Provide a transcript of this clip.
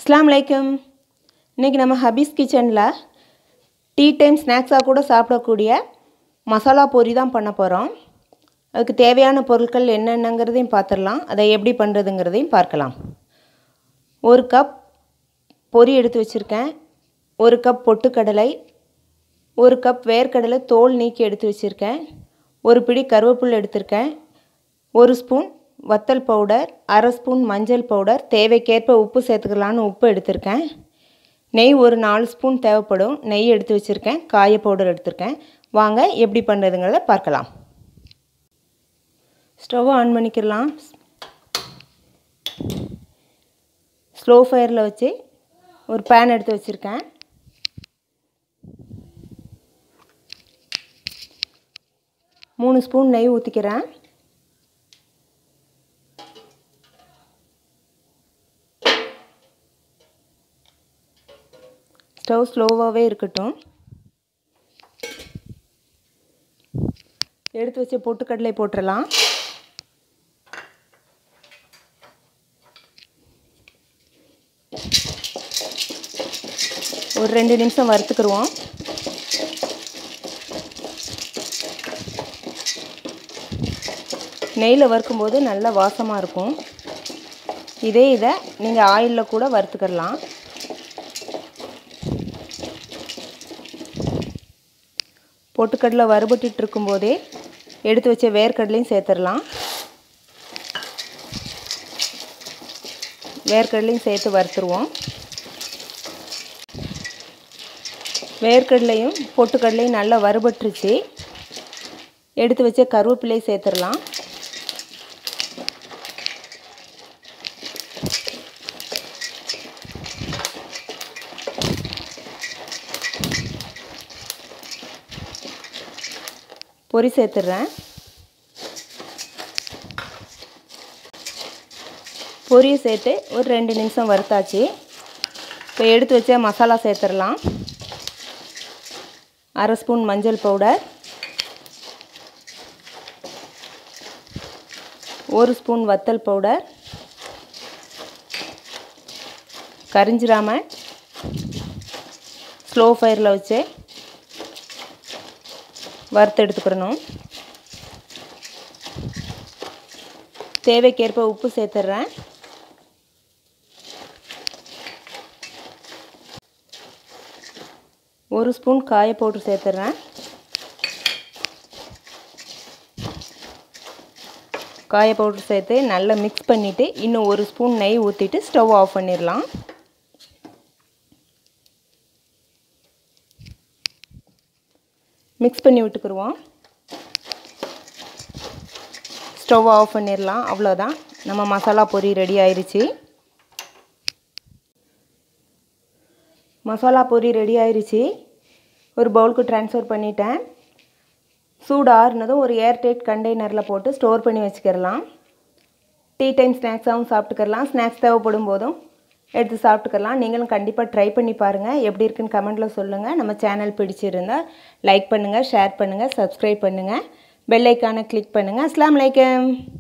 அஸ்ஸலாமு அலைக்கும் இன்றைக்கி நம்ம ஹபீஸ் கிச்சனில் டீ டைம் ஸ்நாக்ஸாக கூட சாப்பிடக்கூடிய மசாலா பொரி தான் பண்ண போகிறோம் அதுக்கு தேவையான பொருட்கள் என்னென்னங்கிறதையும் பார்த்துடலாம் அதை எப்படி பண்ணுறதுங்கிறதையும் பார்க்கலாம் ஒரு கப் பொரி எடுத்து வச்சுருக்கேன் ஒரு கப் பொட்டுக்கடலை ஒரு கப் வேர்க்கடலை தோல் நீக்கி எடுத்து வச்சுருக்கேன் ஒரு பிடி கருவேப்பிலை எடுத்திருக்கேன் ஒரு ஸ்பூன் வத்தல் பவுடர் அரை ஸ்பூன் மஞ்சள் பவுடர் தேவைக்கேற்ப உப்பு சேர்த்துக்கலான்னு உப்பு எடுத்திருக்கேன் நெய் ஒரு நாலு ஸ்பூன் தேவைப்படும் நெய் எடுத்து வச்சுருக்கேன் காய பவுடர் எடுத்திருக்கேன் வாங்க எப்படி பண்ணுறதுங்கிறத பார்க்கலாம் ஸ்டவ் ஆன் பண்ணிக்கலாம் ஸ்லோ ஃபயரில் வச்சு ஒரு பேன் எடுத்து வச்சுருக்கேன் மூணு ஸ்பூன் நெய் ஊற்றிக்கிறேன் ஸ்டவ் ஸ்லோவாகவே இருக்கட்டும் எடுத்து வச்ச பொட்டுக்கடலை போட்டுடலாம் ஒரு ரெண்டு நிமிஷம் வறுத்துக்கிடுவோம் நெய்யில் வறுக்கும்போது நல்ல வாசமாக இருக்கும் இதே இதை நீங்கள் ஆயிலில் கூட வறுத்துக்கிடலாம் பொட்டுக்கடலை வறுபட்டுட்டு இருக்கும்போதே எடுத்து வச்ச வேர்க்கடலையும் சேர்த்துடலாம் வேர்க்கடலையும் சேர்த்து வறுத்துருவோம் வேர்க்கடலையும் பொட்டுக்கடலையும் நல்லா வறுபட்டுருச்சு எடுத்து வச்ச கருவேப்பிலையை சேர்த்துடலாம் பொரி சேர்த்துட்றேன் பொரியை சேர்த்து ஒரு ரெண்டு நிமிஷம் வறுத்தாச்சு இப்போ எடுத்து வச்ச மசாலா சேர்த்துடலாம் அரை ஸ்பூன் மஞ்சள் பவுடர் ஒரு ஸ்பூன் வத்தல் பவுடர் கரிஞ்சிராமல் ஸ்லோ ஃபயரில் வச்சு வறுத்து எடுத்துக்கிடணும் தேவைக்கேற்ப உப்பு சேர்த்துட்றேன் ஒரு ஸ்பூன் காய பவுட்ரு சேர்த்துட்றேன் காய பவுட்ரு சேர்த்து நல்லா மிக்ஸ் பண்ணிவிட்டு இன்னும் ஒரு ஸ்பூன் நெய் ஊற்றிட்டு ஸ்டவ் ஆஃப் பண்ணிடலாம் மிக்ஸ் பண்ணி விட்டுக்குருவோம் ஸ்டவ் ஆஃப் பண்ணிடலாம் அவ்வளோதான் நம்ம மசாலா பொரி ரெடி ஆயிடுச்சு மசாலா பொரி ரெடி ஆயிடுச்சு ஒரு பவுலுக்கு ட்ரான்ஸ்ஃபர் பண்ணிட்டேன் சூடு ஆறுனதும் ஒரு ஏர்டைட் கண்டெய்னரில் போட்டு ஸ்டோர் பண்ணி வச்சுக்கிடலாம் டீ டைம் ஸ்நாக்ஸாகவும் சாப்பிட்டுக்கலாம் ஸ்நாக்ஸ் தேவைப்படும் போதும் எடுத்து சாப்பிட்டுக்கலாம் நீங்களும் கண்டிப்பாக ட்ரை பண்ணி பாருங்கள் எப்படி இருக்குன்னு கமெண்ட்டில் சொல்லுங்கள் நம்ம சேனல் பிடிச்சிருந்தால் லைக் பண்ணுங்கள் ஷேர் பண்ணுங்கள் சப்ஸ்கிரைப் பண்ணுங்கள் பெல் ஐக்கானை கிளிக் பண்ணுங்கள் அஸ்லாம் வலைக்கம்